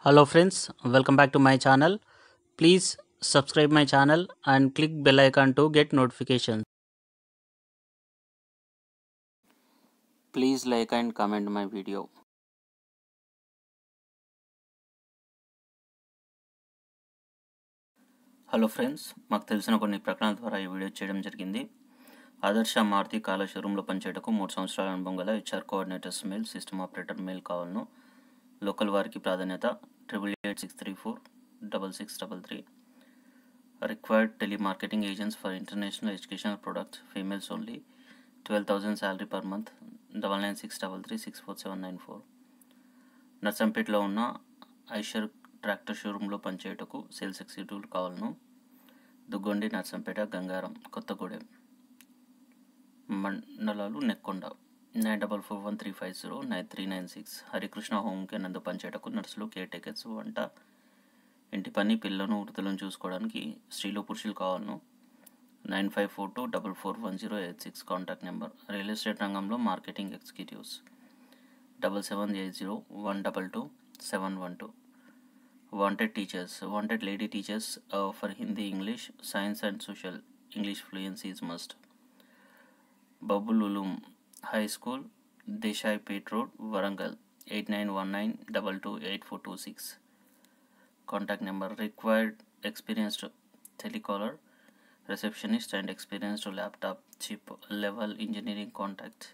Hello friends, welcome back to my channel. Please subscribe my channel and click bell icon to get notifications. Please like and comment my video. Hello friends మాకు తెలిసిన కొన్ని ప్రకటనల ద్వారా ఈ video చేయడం జరిగింది ఆదర్శ మారుతి కాల షోరూంలో పనిచేయటకు మూడు సంవత్సరాల అనుభవం గల HR coordinators mail system operator mail కావాలను లోకల్ వారికి ప్రాధాన్యత triple eight six three four double six double three required telemarketing agents for international educational products females only twelve thousand salary per month double nine six double three six four seven nine four నర్సంపేటలో ఉన్న Eicher tractor షోరూంలో పనిచేయటకు sales executive కావాలను దుగ్గొండి నర్సంపేట గంగారం కొత్తగూడెం మండలాలు Nekkonda nine double four one three five zero nine three nine six Harikrishna home care నందు పనిచేయటకు నర్సులు care takers వంట ఇంటి పని పిల్లలను వృద్ధులను చూసుకోవడానికి స్త్రీలు పురుషులు కావాలను nine five four two double four one zero eight six contact number real estate రంగంలో marketing executives double seven eight zero one double two seven one two wanted teachers wanted lady teachers uh, for hindi english science and social english fluency is must babul ulum high school desai pet road warangal 8919228426 contact number required experienced telecaller receptionist and experienced laptop chip level engineering contact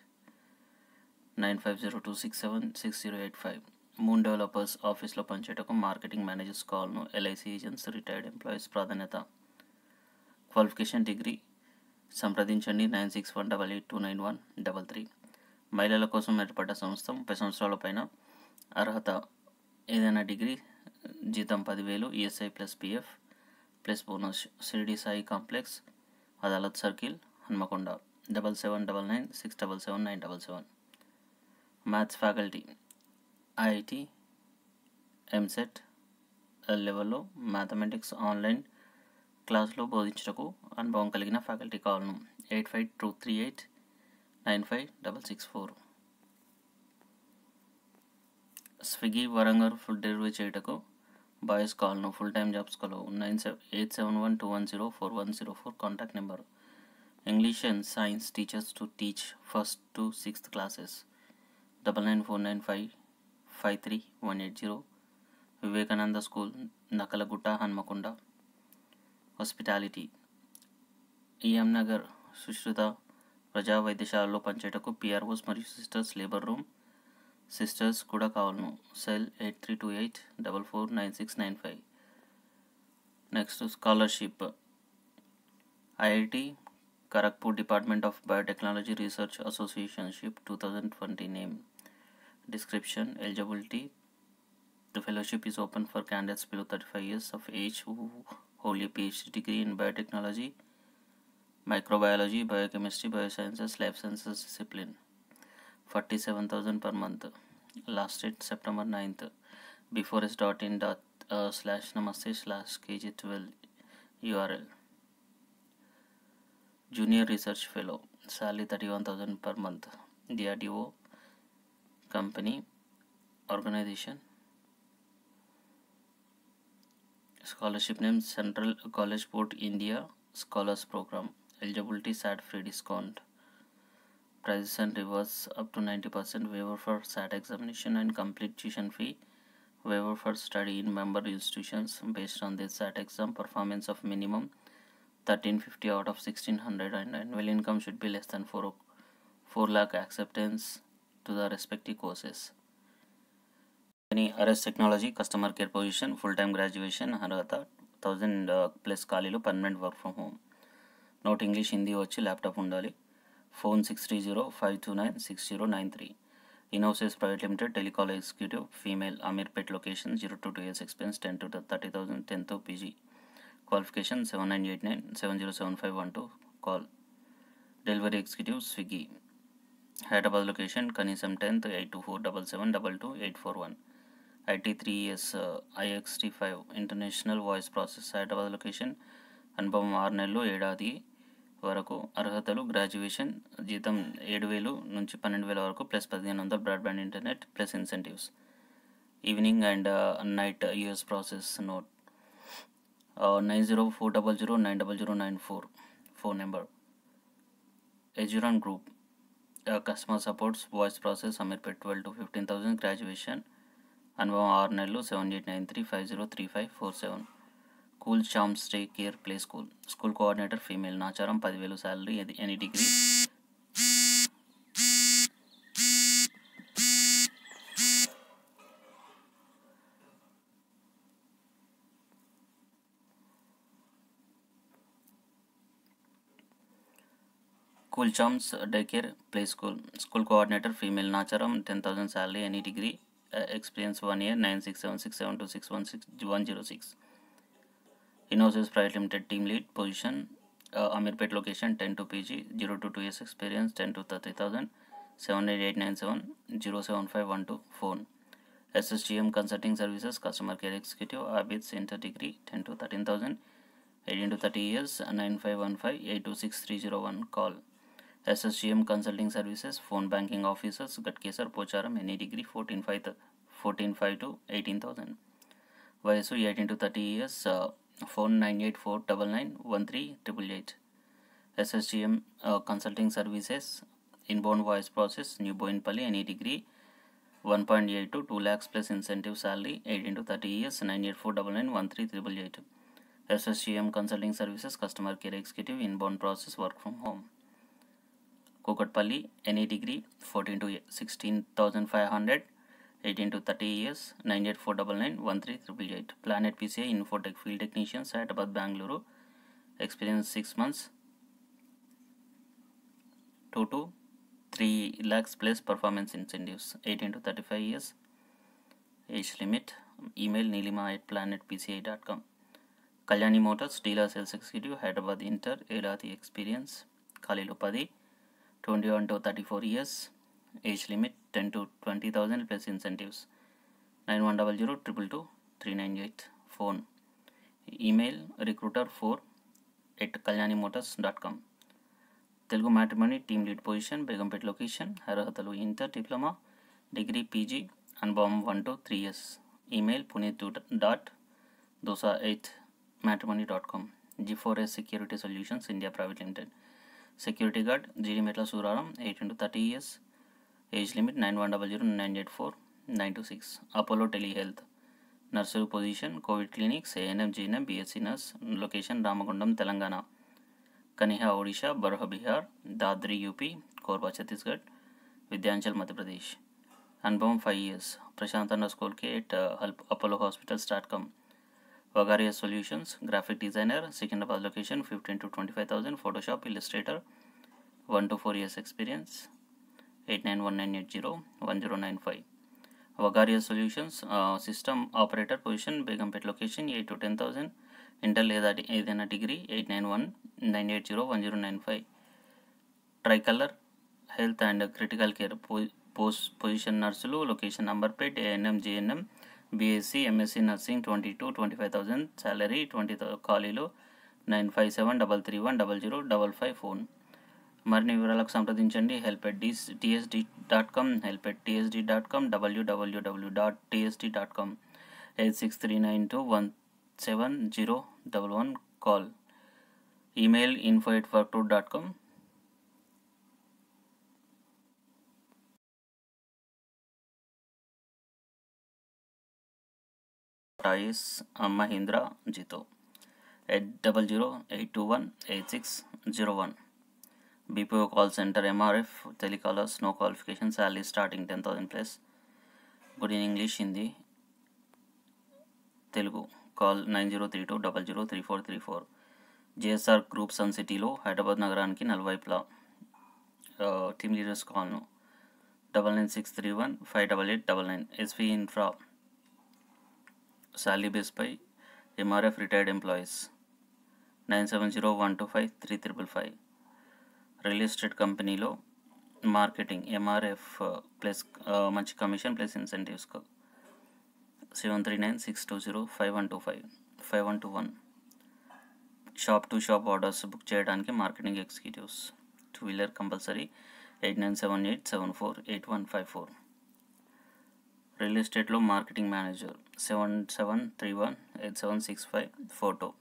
9502676085 Moon developers ఆఫీస్లో పనిచేయటకు marketing managers కాల్ను LIC agents retired employees ప్రాధాన్యత qualification degree సంప్రదించండి nine six one double eight two nine one double three మహిళల కోసం ఏర్పడ్డ సంస్థ ముప్పై సంవత్సరాల పైన అర్హత ఏదైనా డిగ్రీ జీతం పదివేలు ESI plus PF plus bonus Shirdi Sai complex Adalat circle Hanamkonda double seven double nine six double seven nine double seven maths faculty IIT EAMCET లెవెల్లో మ్యాథమెటిక్స్ ఆన్లైన్ క్లాస్లో బోధించటకు అనుభవం కలిగిన ఫ్యాకల్టీ కావాలను eight five two three eight nine five double six four Swiggy Warangal food delivery చేయటకు boys కాల్ను full time jobs కలవు nine seven eight seven one two one zero four one zero four contact number English and science teachers to teach first to sixth classes double nine four nine five five three one eight zero Vivekananda school Nakkalagutta Hanamkonda hospitality EM Nagar Sushruta ప్రజా వైద్యశాలలో పనిచేయటకు PROs మరియు sisters labour room sisters కూడా కావాలను cell eight three two eight double four nine six nine five next scholarship IIT Kharagpur department of biotechnology research associationship two thousand twenty name description eligibility the fellowship is open for candidates below 35 years of age who hold a phd degree in biotechnology microbiology biochemistry biosciences life sciences discipline 47000 per month last date september 9th before s dot in dot uh, slash namaste slash kg12 url junior research fellow salary 31000 per month drdo company organization scholarship name central college board india scholars program eligibility sat free discount prices and rewards up to 90% waiver for sat examination and complete tuition fee waiver for study in member institutions based on the sat exam performance of minimum 1350 out of 1600 and annual income should be less than 4 4 lakh acceptance to the respective courses. Any RS Technology Customer Care Position Full Time Graduation అర్హత thousand plus ఖాళీలు permanent work from home note English Hindi వచ్చి ల్యాప్టాప్ ఉండాలి phone six three zero five two nine six zero nine three Innosys private limited telecall executive female Ameerpet location zero to two years experience ten to thirty thousand tenth PG qualification seven nine eight nine seven zero seven five one two call delivery executive Swiggy Hyderabad location కనీసం tenth eight two four double seven double two eight four one IT three years IXT five international voice process Hyderabad location అనుభవం ఆరు నెలలు ఏడాది వరకు అర్హతలు graduation జీతం ఏడు వేలు నుంచి పన్నెండు వేల వరకు ప్లస్ పదిహేను వందలు broadband internet plus incentives evening and night US process note nine zero four double zero nine double zero nine four phone number Azuron group customer supports voice process Ameerpet twelve to fifteen thousand graduation అనుభవం ఆరు నెలలు seven eight nine three five zero three five four seven cool champ stay care play school school coordinator female Nacharam పదివేలు salary ఎది any degree cool champs day care play school school coordinator female Nacharam ten thousand salary any degree experience one year nine six seven six seven two six one six one zero six Innosys private limited team lead position Ameerpet location ten to PG zero to two years experience ten to thirty thousand seven eight eight nine seven zero seven five one two phone SSGM consulting services customer care executive Abids inter degree ten to thirteen thousand eighteen to thirty years nine five one five eight two six three zero one call SSGM consulting services phone banking officers Ghatkesar Pocharam any degree fourteen five fourteen five to eighteen thousand వయసు eighteen to thirty years phone nine eight four double nine one three triple eight SSGM consulting services inbound voice process new Bowenpally any degree one point eight to two lakhs plus incentive salary eighteen to thirty years nine eight four double nine one three triple eight SSGM consulting services customer care executive inbound process work from home Kukatpally any degree fourteen to sixteen thousand five hundred eighteen to thirty years nine eight four double nine one three triple eight planet PCI infotech field technicians Hyderabad Bengaluru experience six months two to three lakhs plus performance incentives eighteen to thirty five years age limit email Neelima at planet PCI dot com Kalyani motors dealer sales executive Hyderabad inter ఏడాది experience ఖాళీలో పది twenty one to thirty four years age limit ten to twenty thousand plus incentives nine one double zero triple two three nine eight phone email recruiter four at Kalyani motors dot com Telugu matrimony team lead position Begumpet location అర్హతలు inter diploma degree PG అనుభవం one to three years email Puneeth dot dosa eighth matrimony dot com G four S security solutions India private limited security guard GD Metla Suraram eighteen to thirty years age limit nine one double zero nine eight four nine two six Apollo telehealth nursery position covid clinics ANM GNM BSc nurse location Ramagundam Telangana Kaniha Odisha Barh Bihar Dadri UP Korba Chhattisgarh Vindhyachal Madhya Pradesh అనుభవం five years Prashant under స్కూల్కి at help Apollo hospitals dot com Vagaria solutions graphic designer Secunderabad location fifteen to twenty five thousand photoshop illustrator one to four years experience eight nine one nine eight zero one zero nine five Vagaria solutions system operator position Begumpet location eight to ten thousand inter లేదా ఏదైనా degree eight nine one nine eight zero one zero nine five tri colour health and critical care post position నర్సులు location Amberpet ANM GNM BSc MSc nursing twenty two twenty five thousand salary twenty ఖాళీలు nine five seven double three one double zero double five phone మరిన్ని వివరాలకు సంప్రదించండి help at డిస్ TSD dot com help at TSD dot com డబ్ల్యూడబ్ల్యూడబ్ల్యూ dot TSD dot com eight six three nine two one seven zero double one call email info at work two dot com toys Mahindra Jeeto eight double zero eight two one eight six zero one BPO call centre MRF telecallers no qualification salary starting ten thousand plus good in English Hindi Telugu call nine zero three two double zero three four three four JSR group sun సిటీలో హైదరాబాద్ నగరానికి నలువైపులా team leaders కాల్ను double nine six three one five double eight double nine SV infra salary బేస్పై MRF retired employees nine seven zero one two five three triple five real estate కంపెనీలో marketing MRF plus మంచి commission plus incentives seven three nine six two zero five one two five five one two one shop to shop orders book చేయడానికి marketing executives two wheeler compulsory eight nine seven eight seven four eight one five four real ఎస్టేట్లో marketing manager seven seven three one eight seven six five photo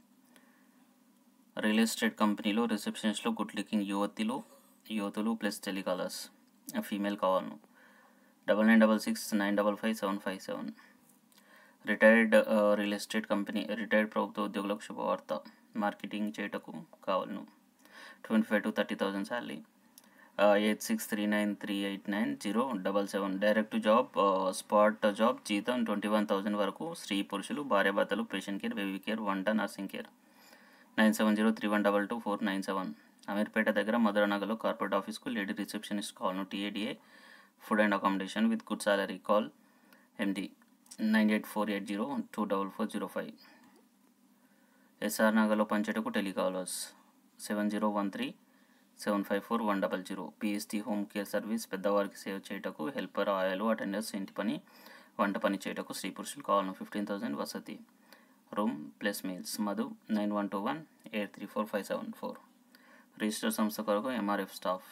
real estate కంపెనీలో రిసెప్షనిస్ట్లో good looking యువతిలు యువతులు plus telecallers female కావాలను double nine double six nine double five seven five seven retired real estate company retired ప్రభుత్వ ఉద్యోగులకు శుభవార్త marketing చేయటకు కావాలను twenty five to thirty thousand salary eight six three nine three eight nine zero double seven direct job spot job జీతం twenty one thousand వరకు స్త్రీ పురుషులు భార్యాభర్తలు పేషెంట్ కేర్ బేబీ కేర్ వంట nursing care nine seven zero three one double two four nine seven Ameerpet దగ్గర మధురనగర్లో corporate ఆఫీస్కు lady receptionist కాల్ను TADA food and accommodation with good salary call MD nine eight four eight zero two double four zero five SR నగర్లో పంచేటకు telecallers seven zero one three seven five four one double zero PST home care service పెద్దవారికి సేవ్ చేయటకు helper ఆయాలు attenders ఇంటి పని వంట పని చేయటకు స్త్రీ పురుషులు కావాలను ఫిఫ్టీన్ థౌసండ్ వసతి room plus meals Madhu nine one two one eight three four five seven four register సంస్థ కొరకు ఎంఆర్ఎఫ్ స్టాఫ్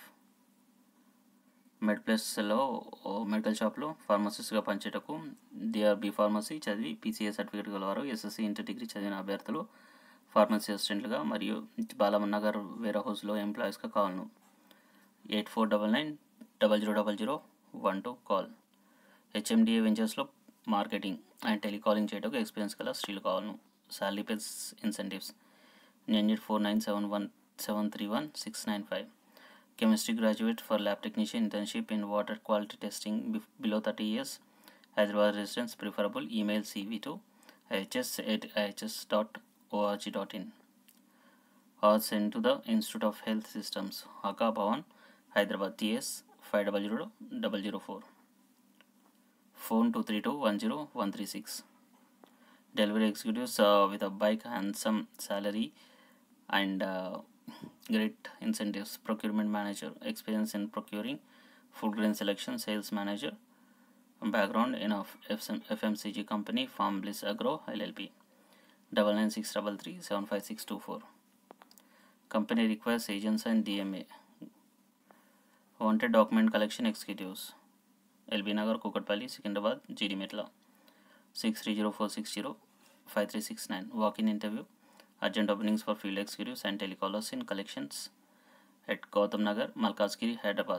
మెడ్ ప్లస్లో మెడికల్ షాప్లో ఫార్మసిస్ట్గా పనిచేయటకు డిఆర్బి ఫార్మసీ చదివి పీసీఏ సర్టిఫికేట్ గలవారు ఎస్ఎస్సి ఇంటర్ డిగ్రీ చదివిన అభ్యర్థులు ఫార్మసీ అసిస్టెంట్లుగా మరియు బాలమన్ నగర్ వేరే హౌస్లో ఎంప్లాయీస్గా కావాలను eight four double nine double zero double zero one two call HMDA వెంచర్స్లో మార్కెటింగ్ అండ్ టెలికాలింగ్ చేయటకు ఎక్స్పీరియన్స్ గల స్త్రీలు కావాలను salary plus incentives nine eight four nine seven one seven three one six nine five chemistry graduate for lab technician internship in water quality testing below thirty years Hyderabad residence preferable email CV to HS eight HS dot ORG dot in R send to the institute of health systems HACA Bhavan Hyderabad TS five double zero double zero four phone two three two one zero one three six delivery executives with a bike handsome salary and great incentives procurement manager experience in procuring food grain selection sales manager background in a FM, fmcg company farm bliss agro llp double nine six double three seven five six two four company requires agents and dma wanted document collection executives lb nagar kukatpalli secunderabad gd metla 630460 5369 walk-in interview urgent openings for field executives and telecallers in collections at Gautam Nagar, Malkazgiri, Hyderabad.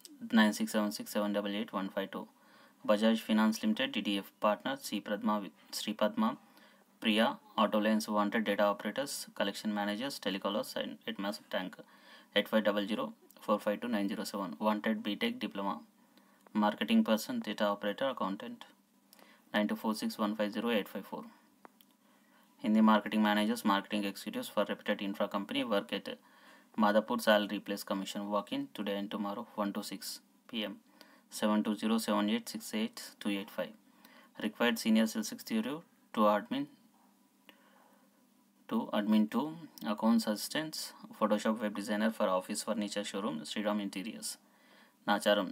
9676788152. Bajaj Finance Limited, DDF partner, C. Pradma, Sri Padma, Priya, Auto Lanes Wanted Data Operators, Collection Managers, Telecallers, and at Massive Tank. 8500 452 907. Wanted BTech Diploma. Marketing Person, Data Operator, Accountant. 9246 150 854. Hindi marketing managers, marketing executives for reputed infra company work at Madhapur salary plus commission walk in today and tomorrow 1 to 6 pm 7207868 required senior sales executive to admin to admin 2 accounts assistants photoshop web designer for office furniture showroom Sriram interiors Nacharam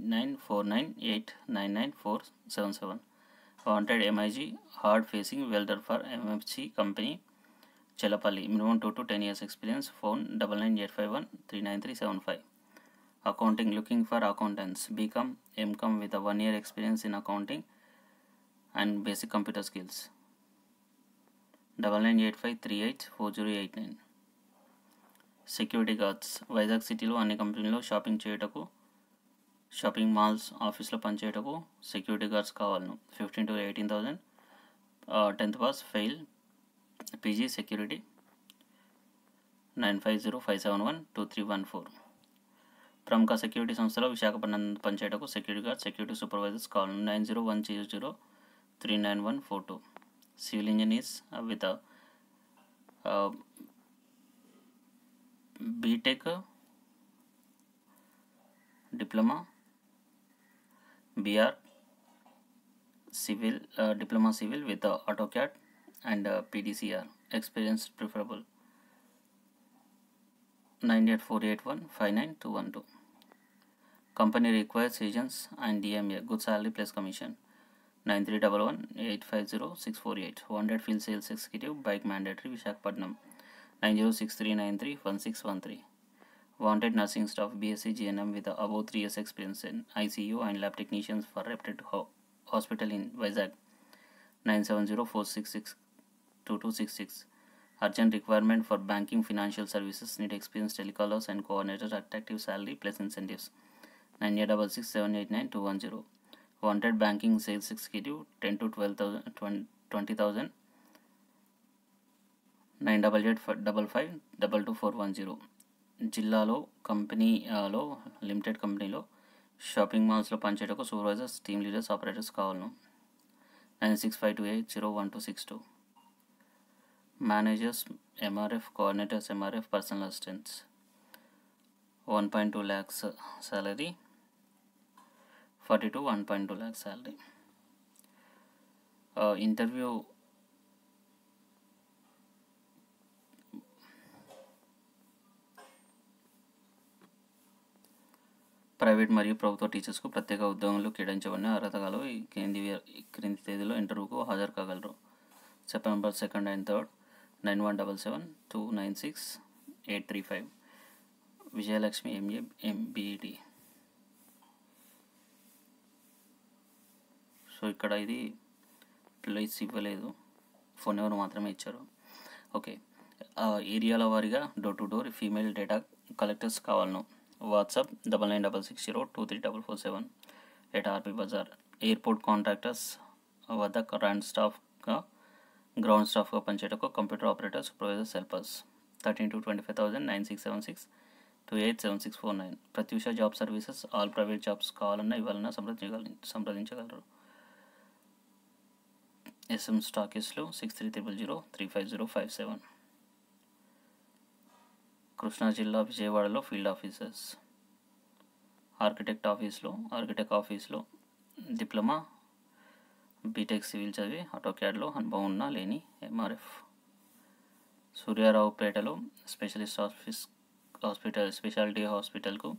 99498994477 wanted MIG hard facing welder for MFC company Chelapalli minimum 2 to 10 years experience phone 99851 39375 accounting looking for accountants become MCOM with a one year experience in accounting and basic computer skills 9985384089 security guards Vizag సిటీలో అన్ని కంపెనీలో shopping చేయుటకు shopping malls ఆఫీస్లో పనిచేయటకు security guards కావాలను fifteen to eighteen thousand tenth pass fail PG security nine five zero five seven one two three one four ప్రముఖ security సంస్థలో విశాఖపట్నం పనిచేయటకు సెక్యూరిటీ గార్డ్ సెక్యూరిటీ సూపర్వైజర్స్ కావాలను nine zero one zero zero three nine one four two civil engineers with BTech diploma BR civil uh, diploma civil with uh, AutoCAD and uh, PDCR experience preferable 9848159212 company requires agents and DMA good salary plus commission 9311850648 wanted field sales executive bike mandatory Visakhapatnam 9063931613 wanted nursing staff BSc GNM with above 3 years experience in ICU and lab technicians for reputed ho- hospital in Vizag nine seven zero four six six two two six six urgent requirement for banking financial services need experience telecallers and coordinator attractive salary plus incentives nine eight double six seven eight nine two one zero wanted banking sales executive ten to twelve thousand twenty twenty thousand nine double eight double five double two four one zero జిల్లాలో కంపెనీలో limited కంపెనీలో షాపింగ్ మాల్స్లో పనిచేయటకు supervisors team leaders operators కావాలను nine six five two eight zero one two six two managers MRF coordinators MRF personal assistants one point two lakhs salary forty to one point two lakhs salary interview private మరియు ప్రభుత్వ టీచర్స్కు ప్రత్యేక ఉద్యోగాలు కేటాయించబడిన అర్హత గల ఈ క్రింది ఈ క్రింది తేదీలో ఇంటర్వ్యూకు హాజరు కాగలరు September second and third nine one double seven two nine six eight three five Vijayalakshmi MA MBEd so ఇక్కడ ఇది ప్లేస్ ఇవ్వలేదు ఫోన్ నెంబర్ మాత్రమే ఇచ్చారు ఓకే ఏరియాల వారీగా door to door female data collectors కావాలను WhatsApp double nine double six zero two three double four seven at RP బజార్ airport contractors వద్ద కరెంట్ స్టాఫ్గా గ్రౌండ్ స్టాఫ్గా పనిచేయటకు computer operator supervisors helpers thirteen to twenty five thousand nine six seven six two eight seven six four nine Pratyusha job services all private jobs కావాలన్నా ఇవ్వాలన్నా సంప్రదించగల సంప్రదించగలరు SM స్టాకిస్లో six three triple zero three five zero five seven Krishna జిల్లా విజయవాడలో field officers architect ఆఫీస్లో architect ఆఫీస్లో diploma BTech civil చదివి ఆటోక్యాడ్లో అనుభవం ఉన్న లేని ఎంఆర్ఎఫ్ సూర్యారావుపేటలో స్పెషలిస్ట్ ఆఫీస్ హాస్పిటల్ స్పెషాలిటీ హాస్పిటల్కు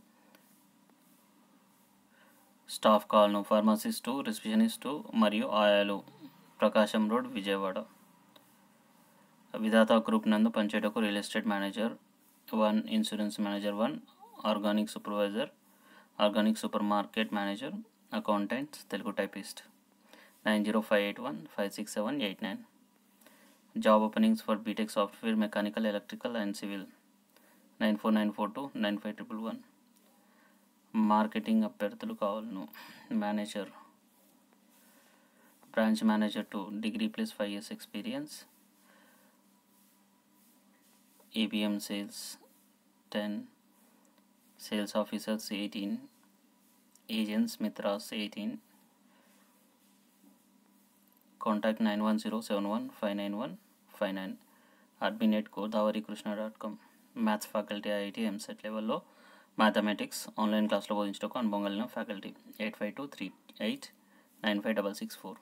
స్టాఫ్ కాల్ను ఫార్మసిస్టు రిసెప్షనిస్టు మరియు ఆయాలు ప్రకాశం రోడ్ విజయవాడ విధాత గ్రూప్ నందు పనిచేయటకు real estate manager one insurance manager one organic supervisor organic super market manager accountants Telugu typist nine zero five eight one five six seven eight nine job openings for BTech software mechanical electrical and civil nine four nine four two nine five triple one marketing అభ్యర్థులు కావాలను manager branch manager to degree plus five years experience ABM sales ten sales officers eighteen agents మిత్రాస్ eighteen contact nine one zero seven one five nine one five nine admin at Godavari Krishna dot com maths faculty IIT EAMCET లెవెల్లో mathematics online క్లాస్లో బోధించటకు అనుభవం కలిగిన faculty eight five two three eight nine five double six four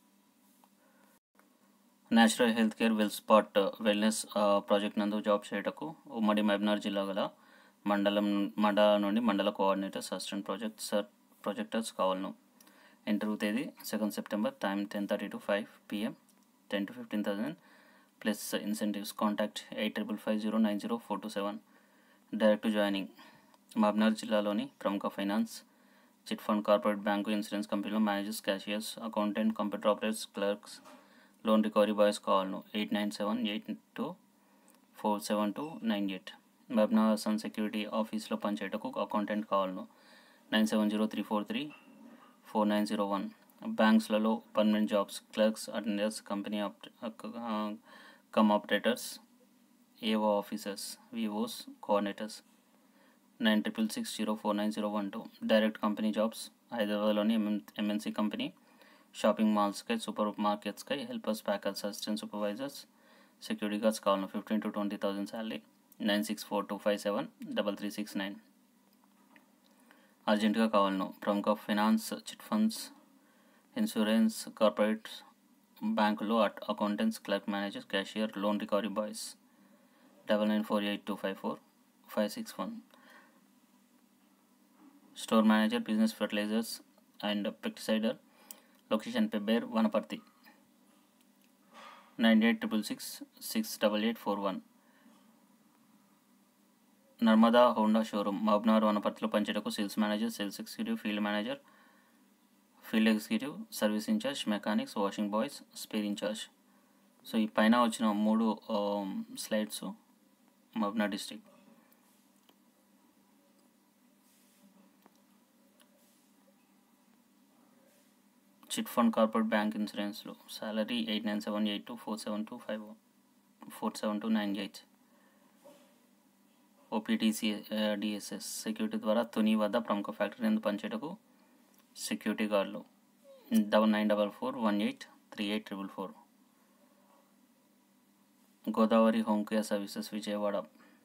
natural health care well spot wellness project నందు job చేయటకు ఉమ్మడి మహబూబ్నగర్ జిల్లా గల మండలం మండలం నుండి మండల coordinators assistant project sir projectors కావాలను ఇంటర్వ్యూ తేదీ second September time ten thirty to five PM ten to fifteen thousand plus incentives contact eight triple five zero nine zero four two seven direct joining Mahabubnagar జిల్లాలోని ప్రముఖ finance chit fund corporate bank insurance కంపెనీలో managers cashiers accountant computer operators clerks loan recovery boys కావాలను eight nine seven eight two four seven two nine eight Mahabubnagar sun security ఆఫీస్లో పనిచేయటకు accountant కావాలను nine seven zero three four three four nine zero one బ్యాంక్స్లలో permanent jobs clerks attenders company cum operators AO officers VOs coordinators nine triple six zero four nine zero one two direct company jobs హైదరాబాద్లోని MN MNC company shopping మాల్స్కై super మార్కెట్స్కై helpers packers assistant supervisors security guards కావాలను fifteen to twenty thousand salary nine six four two five seven double three six nine అర్జెంటుగా కావాలను ప్రముఖ finance chit funds insurance corporate బ్యాంకులో accountants clerk manager cashier loan recovery boys double nine four eight two five four five six one store manager business fertilisers and pesticides location Pebbair Wanaparthy nine eight triple six six double eight four one Narmada Honda showroom Mahabubnagar వనపర్తిలో పనిచేయటకు sales manager sales executive field manager field executive service incharge mechanics washing boys spare incharge so ఈ పైన వచ్చిన మూడు slides మబ్నా district chit fund corporate bank ఇన్సూరెన్స్లో salary eight nine seven eight two four seven two five four seven two nine eight OPTC DSS security ద్వారా తుని వద్ద ప్రముఖ factory నందు పనిచేయటకు సెక్యూరిటీ గార్డులు double nine double four one eight three eight triple four Godavari home care services Vijayawada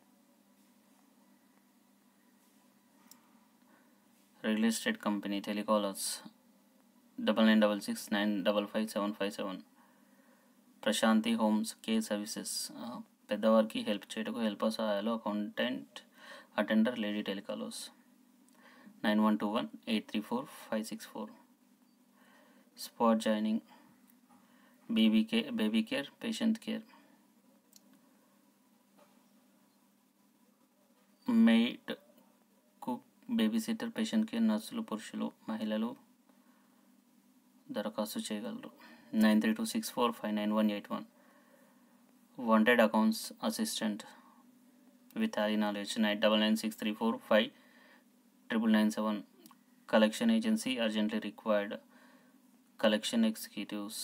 real estate company telecallers double nine double six nine double five seven five seven Prashanti homes care services పెద్దవారికి help చేయటకు helper సహాయాలు accountant attender lady telecallers nine one two one eight three four five six four spot joining baby care baby care patient care maid cook baby sitter patient care నర్సులు పురుషులు మహిళలు దరఖాస్తు చేయగలరు nine three two six four five nine one eight one wanted accounts assistant with Harry knowledge nine double nine six three four five triple nine seven collection agency urgently required collection executives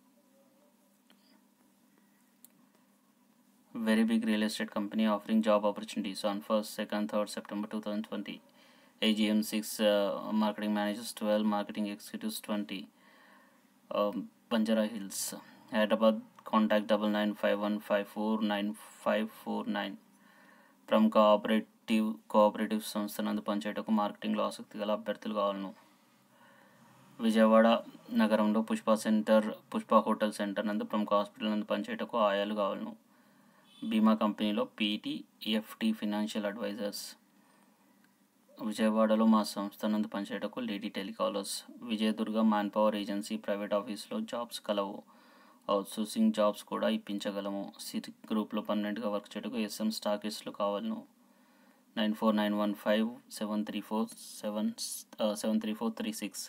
very big real estate company offering job opportunities on 1st 2nd 3rd september 2020 agm 6 uh, marketing managers 12 marketing executives 20 um, banjara hills hyderabad contact double nine five one five four nine five four nine from cooperative cooperative సంస్థ నందు పనిచేయటకు మార్కెటింగ్లో ఆసక్తి గల అభ్యర్థులు కావాలను విజయవాడ నగరంలో Pushpa centre Pushpa hotel centre నందు ప్రముఖ hospital నందు పనిచేయటకు ఆయాలు కావాలను బీమా కంపెనీలో పీటీ ఎఫ్టీ ఫినాన్షియల్ అడ్వైజర్స్ విజయవాడలో మా సంస్థ నందు పనిచేయటకు lady telecallers Vijayadurga man power agency private ఆఫీస్లో జాబ్స్ కలవు అవుట్సోర్సింగ్ జాబ్స్ కూడా ఇప్పించగలము సిటీ గ్రూప్లో పన్నెండుగా వర్క్ చేయటకు ఎస్ఎం స్టాకిస్ట్లు కావాలను nine four nine one five seven three four seven seven three four three six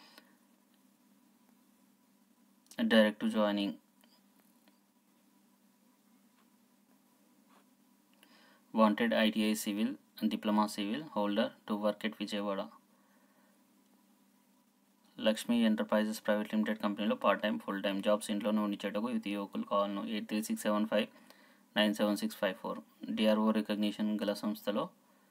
direct joining wanted ITI civil diploma civil holder to work at Vijayawada Lakshmi enterprises private limited కంపెనీలో part time full time jobs ఇంట్లోనే ఉండిచేటకు యువతి యువకులు కావాలను eight three six seven five nine seven six five four DRO recognition గల సంస్థలో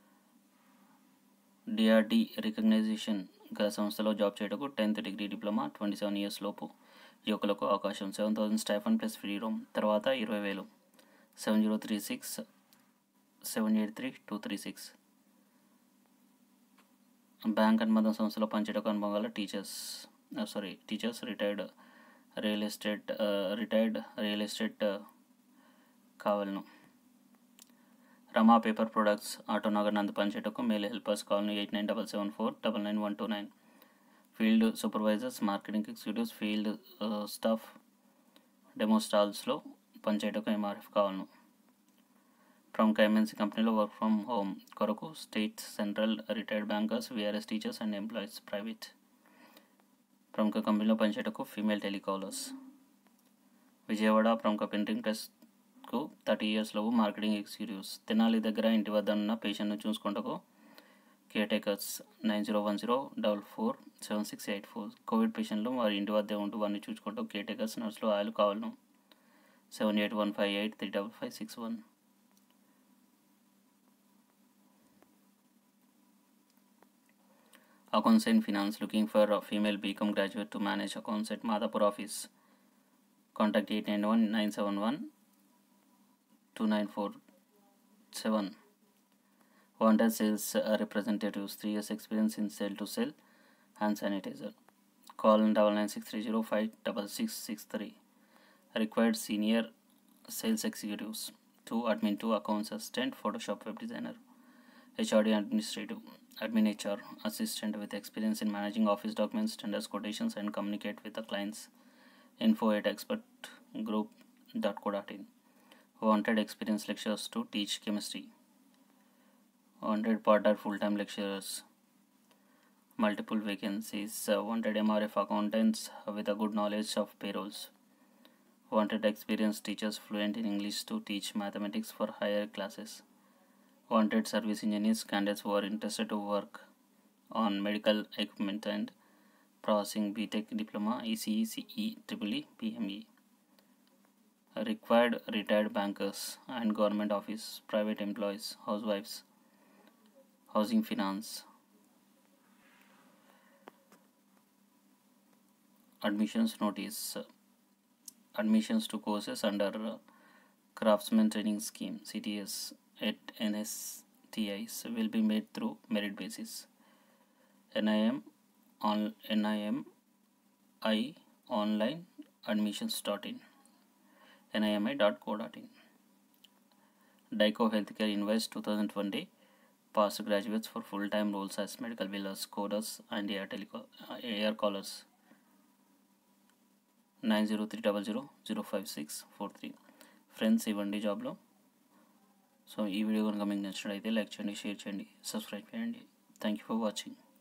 DRD recognisation గల సంస్థలో జాబ్ చేయటకు tenth degree diploma twenty seven years లోపు యువకులకు అవకాశం seven thousand stipend plus free room తర్వాత ఇరవై వేలు seven zero three six seven eight three two three six bank అనుబంధ సంస్థలో పనిచేయడానికి అనుభవం గల teachers sorry teachers retired real estate retired real estate కావాలను రమా పేపర్ ప్రొడక్ట్స్ ఆటోనగర్ నందు పనిచేయటకు male helpers కావాలను eight nine double seven four double nine one two nine field supervisors marketing executives field staff demo స్టాల్స్లో పనిచేయటకు ఎంఆర్ఎఫ్ కావాలను ప్రముఖ MNC కంపెనీలో work from home కొరకు state central retired bankers VRS teachers and employees private ప్రముఖ కంపెనీలో పనిచేయటకు female telecallers Vijayawada ప్రముఖ ప్రింటింగ్ ప్రెస్కు థర్టీ ఇయర్స్లో మార్కెటింగ్ ఎగ్జిక్యూటివ్స్ తెనాలి దగ్గర ఇంటి వద్ద ఉన్న పేషెంట్ను చూసుకుంటకు caretakers nine zero one zero double four seven six eight four Covid పేషెంట్లు వారి ఇంటి వద్దే ఉంటూ వారిని చూసుకుంటూ కేర్ టేకర్స్ నర్సులు ఆయిల్ కావాలను seven eight one five eight three double five six one accounts and finance looking for a female BCom graduate to manage accounts at Madhapur office. Contact 891 971 2947. Wanted sales uh, representatives, 3 years experience in sale to sell hand sanitizer. Call 99630 Required senior sales executives, 2 admin, 2 accounts assistant, Photoshop web designer. HRD administrative, admin HR, assistant with experience in managing office documents, tenders, quotations, and communicate with the clients. Info at expertgroup.co.in. Wanted experienced lecturers to teach chemistry. Wanted part-time full-time lecturers. multiple vacancies uh, wanted mrf accountants with a good knowledge of payrolls wanted experienced teachers fluent in english to teach mathematics for higher classes wanted service engineers candidates who are interested to work on medical equipment and processing btech diploma ece ce triple e pme required retired bankers and government office private employees housewives housing finance admissions notice uh, admissions to courses under uh, craftsman training scheme cts at nstis will be made through merit basis nim on nim i online admissions.in nimi.co.in Dyco Healthcare Invest 2020 past graduates for full-time roles as medical billers, coders and air, teleco- uh, air callers. 903000564 friends ఇవ్వండి జాబ్లో so ఈ video కనుక మీకు నచ్చినట్లయితే like చేయండి share చేయండి subscribe చేయండి thank you for watching